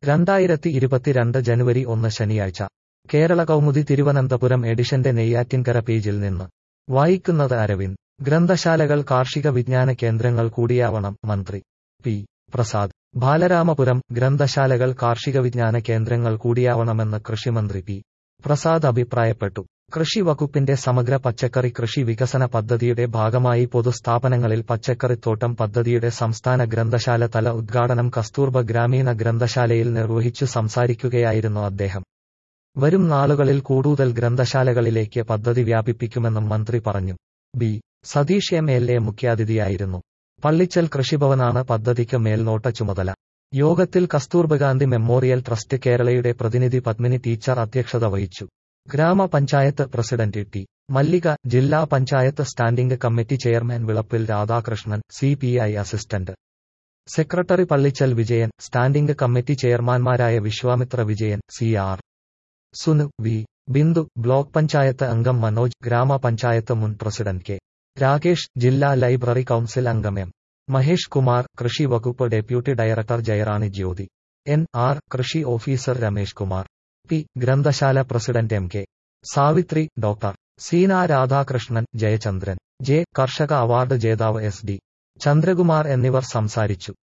രണ്ടായിരത്തി ഇരുപത്തിരണ്ട് ജനുവരി ഒന്ന് ശനിയാഴ്ച കേരള കൗമുദി തിരുവനന്തപുരം എഡിഷന്റെ നെയ്യാറ്റിൻകര പേജിൽ നിന്ന് വായിക്കുന്നത് അരവിന്ദ് ഗ്രന്ഥശാലകൾ കാർഷിക വിജ്ഞാന കേന്ദ്രങ്ങൾ കൂടിയാവണം മന്ത്രി പി പ്രസാദ് ബാലരാമപുരം ഗ്രന്ഥശാലകൾ കാർഷിക വിജ്ഞാന കേന്ദ്രങ്ങൾ കൂടിയാവണമെന്ന് കൃഷിമന്ത്രി പി പ്രസാദ് അഭിപ്രായപ്പെട്ടു കൃഷി വകുപ്പിന്റെ സമഗ്ര പച്ചക്കറി കൃഷി വികസന പദ്ധതിയുടെ ഭാഗമായി പൊതുസ്ഥാപനങ്ങളിൽ പച്ചക്കറിത്തോട്ടം പദ്ധതിയുടെ സംസ്ഥാന ഗ്രന്ഥശാല തല ഉദ്ഘാടനം കസ്തൂർബ ഗ്രാമീണ ഗ്രന്ഥശാലയിൽ നിർവഹിച്ചു സംസാരിക്കുകയായിരുന്നു അദ്ദേഹം വരും നാളുകളിൽ കൂടുതൽ ഗ്രന്ഥശാലകളിലേക്ക് പദ്ധതി വ്യാപിപ്പിക്കുമെന്നും മന്ത്രി പറഞ്ഞു B Satheesh M L A മുഖ്യാതിഥിയായിരുന്നു പള്ളിച്ചൽ കൃഷിഭവനാണ് പദ്ധതിക്ക് മേൽനോട്ട ചുമതല യോഗത്തിൽ കസ്തൂർബഗാന്ധി മെമ്മോറിയൽ ട്രസ്റ്റ് കേരളയുടെ പ്രതിനിധി പത്മിനി ടീച്ചർ അധ്യക്ഷത വഹിച്ചു ഗ്രാമപഞ്ചായത്ത് പ്രസിഡന്റ് ടി മല്ലിക ജില്ലാ panchayat standing committee chairman Vilappil Radhakrishnan C P I assistant secretary Pallichal Vijayan standing committee ചെയർമാൻമാരായ Vishwamitra Vijayan C R Sunu V Bindu block panchayat അംഗം മനോജ് ഗ്രാമപഞ്ചായത്ത് മുൻ പ്രസിഡന്റ് കെ രാകേഷ് ജില്ലാ ലൈബ്രറി കൌൺസിൽ അംഗം എം മഹേഷ് കുമാർ കൃഷി വകുപ്പ് deputy director Jayarani Jyothi N R കൃഷി ഓഫീസർ രമേഷ് കുമാർ പി ഗ്രന്ഥശാല president M K Savithri doctor Seena Radhakrishnan Jayachandran J കർഷക അവാർഡ് ജേതാവ് എസ് ഡി ചന്ദ്രകുമാർ എന്നിവർ സംസാരിച്ചു